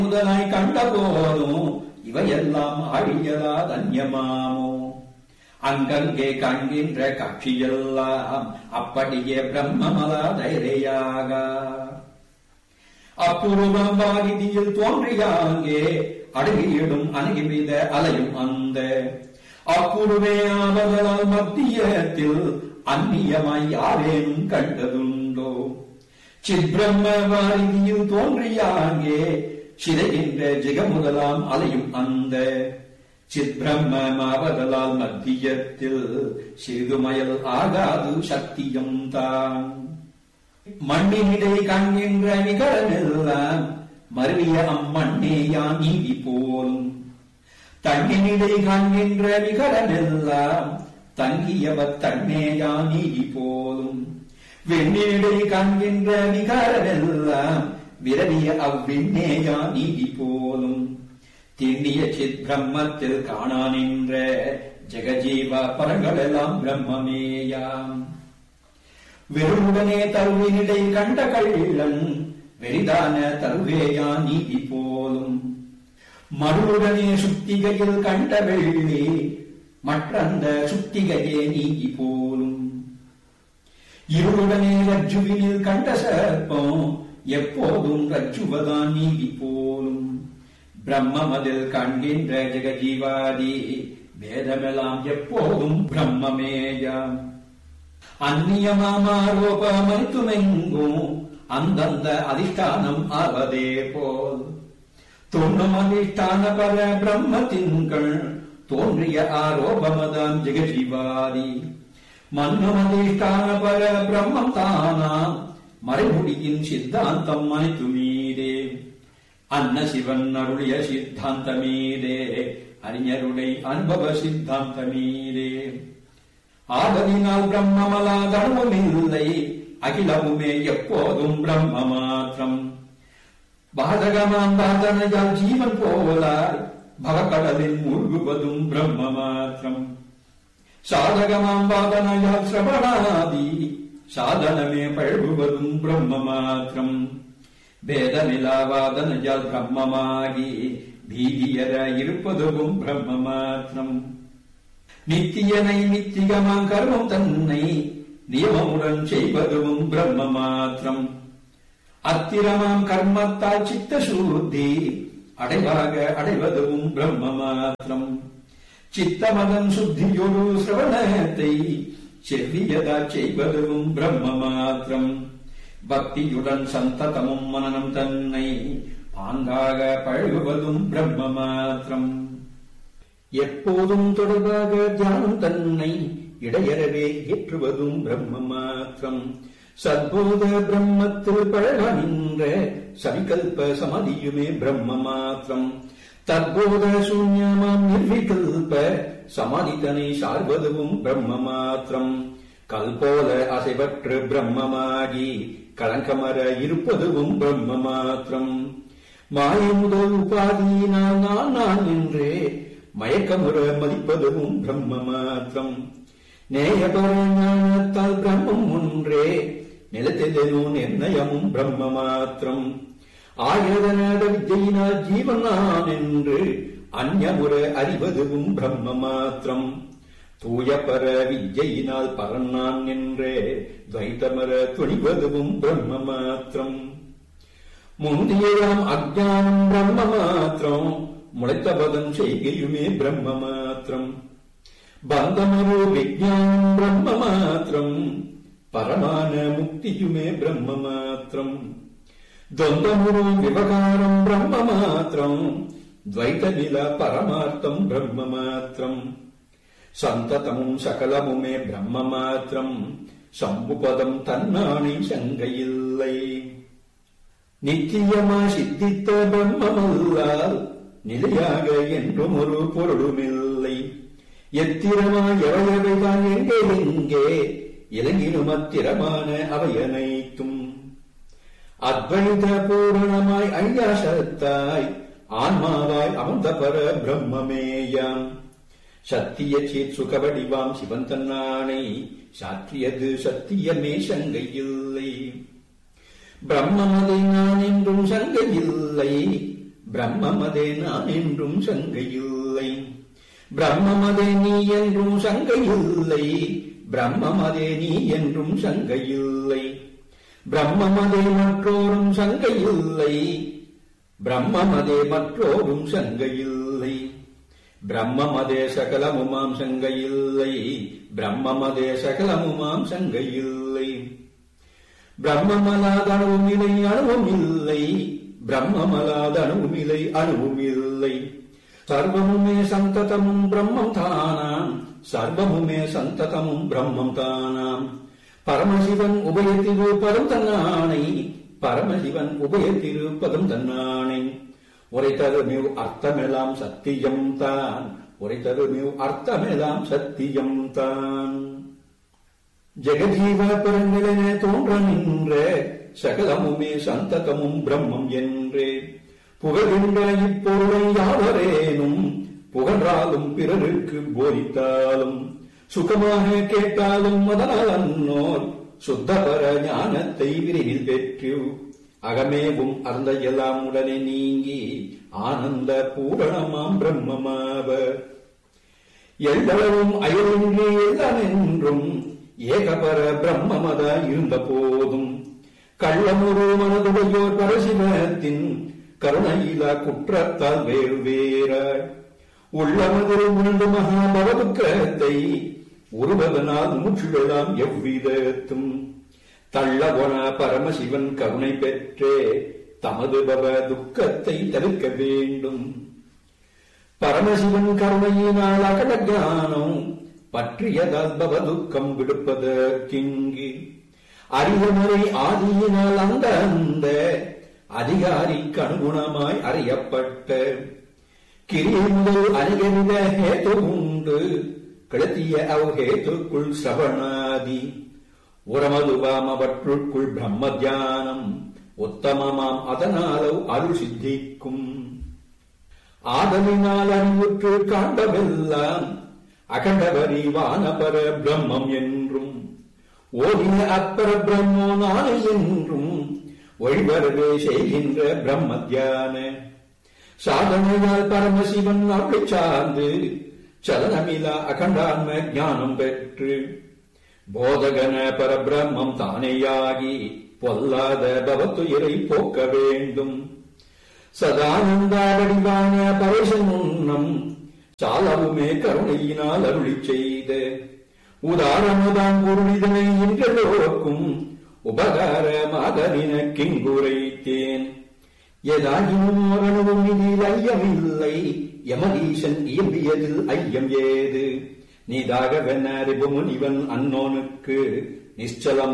முதலாய் கண்ட போதும் இவையெல்லாம் அழியலா தன்யமாமோ அங்கங்கே காண்கின்ற காட்சியெல்லாம் அப்படியே பிரம்மமலா தைரையாக அப்புருவம் வாகிதியில் தோன்றியாங்கே அடங்கியிடும் அணுகிவித அலையும் அந்த அப்புருவே ஆவதலால் மத்தியத்தில் அந்நியமாய் யாரேனும் கண்டதுண்டோ சித்பிரம்ம வாரிதியில் தோன்றியாங்கே சிதைகின்ற ஜெகமுதலாம் அலையும் அந்த சித்பிரம்மமாவதலால் மத்தியத்தில் சிறிதுமயல் ஆகாது சக்தியும் தான் மண்ணினிடை காண்கின்ற நிகழனெல்லாம் மருவிய அம்மண்ணேயா நீதி போலும் தண்ணினிடை காண்கின்ற நிகழனெல்லாம் தங்கியவ தன்னேயா நீதி போலும் வெண்ணினிடை காண்கின்ற நிகழனெல்லாம் விரவிய அவ்விண்ணேயா நீதி போலும் திண்ணிய சித் பிரம்மத்தில் காணா நின்ற ஜெகஜீவ பரங்களெல்லாம் பிரம்மமேயாம் வெறுமுடனே தருவினிடை கண்ட கள்ளன் வெறிதான தருவேயா நீதி போலும் மறுவுடனே சுத்திகையில் கண்ட வெள்ளி மற்றந்த சுத்திகையே நீதி போலும் இருளுடனே ரஜ்ஜுவினில் கண்ட சர்ப்பம் எப்போதும் ரஜ்ஜுவதான் நீதி போலும் பிரம்மமதில் காண்கின்ற ஜெகஜீவாதி வேதமெல்லாம் எப்போதும் பிரம்மமேயாம் அந்நியமாரோபமளித்துமெங்கும் அந்தந்த அதிஷ்டானம் ஆவதே போல் தோன்றும் அதிஷ்டான பர பிரம்மத்தின்கள் தோன்றிய ஆரோபமதாம் ஜெகஜீவாதி மன்னும் அதிஷ்டான பர பிரம்மம் தானாம் மறைமுடியின் சித்தாந்தம் அனைத்து மீதே அன்ன சிவன் அருளிய சித்தாந்தமீதே அறிஞருடைய அனுபவ சித்தாந்தமீதே ஆகதினால் பிரம்மமலா தர்மமில்லை அகிலமுமே எப்போதும் பிரம்ம மாத்திரம் பாதகமாம் பாதனையால் ஜீவன் போலாய் பவக்கடலில் மூழ்குவதும் பிரம்ம மாத்திரம் சாதகமாம் வாதனையால் சிரவணாதி சாதனமே பழகுவதும் பிரம்ம மாத்திரம் வேதமிலா வாதனையால் பிரம்மமாகி பீதியர இருப்பதும் பிரம்ம மாத்திரம் நித்தியனை நித்தியமாம் கர்மம் தன்னை நியமமுடன் செய்வதும் பிரம்ம மாத்திரம் அத்திரமாம் கர்மத்தால் சித்த சூர்த்தி அடைவாக அடைவதும் பிரம்ம மாத்திரம் சித்தமதன் சுத்தியொரு சிரவணத்தை செவ்வியதா செய்வதும் பிரம்ம மாத்திரம் பக்தியுடன் சந்ததமும் மனனம் தன்னை பாங்காக பழகுவதும் பிரம்ம மாத்திரம் எப்போதும் தொடர்பாக தியானம் தன்னை இடையறவே ஏற்றுவதும் பிரம்ம மாத்திரம் சத்போத பிரம்மத்தில் பழக நின்ற சவிகல்ப சமதியுமே பிரம்ம மாத்திரம் தற்போத சூன்யமாம் நிர்விகல்ப சமாதிதனை சார்வதுவும் பிரம்ம மாத்திரம் கல்போல அசைவற்று பிரம்மமாகி களங்கமர இருப்பதுவும் பிரம்ம மாத்திரம் மாய முதல் உபாதியினால் நான் நான் என்றே மயக்கமுற மதிப்பதுவும் பிரம்ம மாத்திரம் நேயபர ஞானத்தால் பிரம்மம் ஒன்றே நிலத்திலோ நிர்ணயமும் பிரம்ம மாத்திரம் ஆயதனாத வித்தையினால் ஜீவன் நான் என்று அந்யமுற அறிவதுவும் பிரம்ம மாத்திரம் தூயபர வித்யினால் பரன் நான் என்றே துவைத்தமர துணிவதுவும் பிரம்ம மாத்திரம் முந்தியாம் அஜானம் பிரம்ம மாத்திரம் முளைத்தபதம் செய்கையுமே பிரம்ம மாத்திரம் பந்தமரு விஜானம் பிரம்ம மாத்திரம் பரமான முக்தியுமே பிரம்ம மாத்திரம் ద్వంద్వమును వివకారం బ్రహ్మ మాత్రం ద్వైత నిల పరమార్థం బ్రహ్మ మాత్రం సంతతము సకలముమే బ్రహ్మ మాత్రం சம்புபதம் தன்னானை சங்கையில்லை நித்தியமா சித்தித்த பிரம்மமல்லால் நிலையாக என்றும் ஒரு பொருளுமில்லை எத்திரமா எவையவைதான் எங்கே எங்கே இலங்கினும் அத்திரமான அவையனைத்தும் அத்வைத பூரணமாய் ஐயாசத்தாய் ஆன்மாவாய் அமர்ந்த பர பிரம்மமேயாம் சத்திய சேத் சுகவடிவாம் சிவன் தன்னானை சாற்றியது சத்தியமே சங்கையில்லை பிரம்மமதை நான் என்றும் சங்கையில்லை பிரம்மமதே நான் என்றும் சங்கையில்லை பிரம்மமதே நீ என்றும் சங்கையில்லை பிரம்மமதே நீ என்றும் சங்கையில்லை பிரம்மமதே மற்றோரும் சங்கையில்லை பிரம்மமதே மற்றோரும் சங்கையில்லை பிரம்மமதே சகலமுமாம் சங்கையில்லை பிரம்மமதே சகலமுமாம் சங்கையில்லை பிரம்மமலாத அணுவும் இல்லை அணுவும் இல்லை பிரம்மமலாத அணுவும் இல்லை அணுவும் இல்லை சர்வமுமே சந்ததமும் பிரம்மம் தானாம் சர்வமுமே சந்ததமும் பிரம்மம் தானாம் பரமசிவன் உபயத்திருப்பதும் தன்னானை பரமசிவன் உபயத்திருப்பதும் தன்னானை உரைத்தருமிவ் அர்த்தமெல்லாம் சத்தியம் தான் உரைத்தருமிவ் அர்த்தமெல்லாம் சத்தியம் தான் ஜெகஜீவ பெருநிலனே தோன்ற நின்ற சகலமுமே சந்ததமும் பிரம்மம் என்றே புகழ்கின்ற இப்பொருளை யாவரேனும் புகன்றாலும் பிறருக்கு போதித்தாலும் சுகமாக கேட்டாலும் அதனால் அன்னோர் சுத்தபர ஞானத்தை விரைவில் பெற்று அகமேவும் அர்ந்த எல்லாம் உடனே நீங்கி ஆனந்த பூரணமாம் பிரம்மமாவர் எல்லளவும் அயலின்றி எல்லாம் என்றும் ஏகபர பிரம்மமத இருந்த போதும் கள்ளமுரு மனதுடையோர் பரசிவத்தின் கருணையில குற்றத்தால் வேறு வேறாய் உள்ளமதில் உண்டு மகாபவதுக்கத்தை உருவதனால் மூச்சுடலாம் எவ்விதத்தும் தள்ளவன பரமசிவன் கருணை பெற்றே தமது பவ துக்கத்தை தவிர்க்க வேண்டும் பரமசிவன் கருணையினால் அகட ஞானம் பற்றியதால் பவ துக்கம் விடுப்பதற்கிங்கு அரியமறை ஆதியினால் அந்த அந்த அதிகாரிக்கு அனுகுணமாய் அறியப்பட்ட கிரியை முதல் அநேகவித ஹேது உண்டு கிளத்திய அவ் ஹேதுக்குள் சிரவணாதி உரமதுவாம் அவற்றுக்குள் பிரம்ம தியானம் உத்தமமாம் அதனாலவ் அருள் சித்திக்கும் ஆதலினால் அறிவுற்று காண்டவெல்லாம் அகண்டவரி வானபர பிரம்மம் என்றும் ஓதிய அப்பர பிரம்மோ நானே என்றும் ஒழிவரவே செய்கின்ற பிரம்ம தியான சாதனையால் பரமசிவன் அருளை சார்ந்து சலனமிலா அகண்டான்ம ஞானம் பெற்று போதகன பரபிரம்மம் தானேயாகி பொல்லாத பவத்துயிரை போக்க வேண்டும் சதானந்த வடிவான பரேசன் முன்னம் சாலவுமே கருணையினால் அருளி செய்த உதாரணதான் பொருளிதனை இன்றெல்லோருக்கும் உபகாரமாக நினக்கிங்குரைத்தேன் எதாகினும் அகனவும் இதில் ஐயமில்லை யமதீசன் இயம்பியதில் ஐயம் ஏது நீதாக வெண்ணறிவு முனிவன் அன்னோனுக்கு நிச்சலம்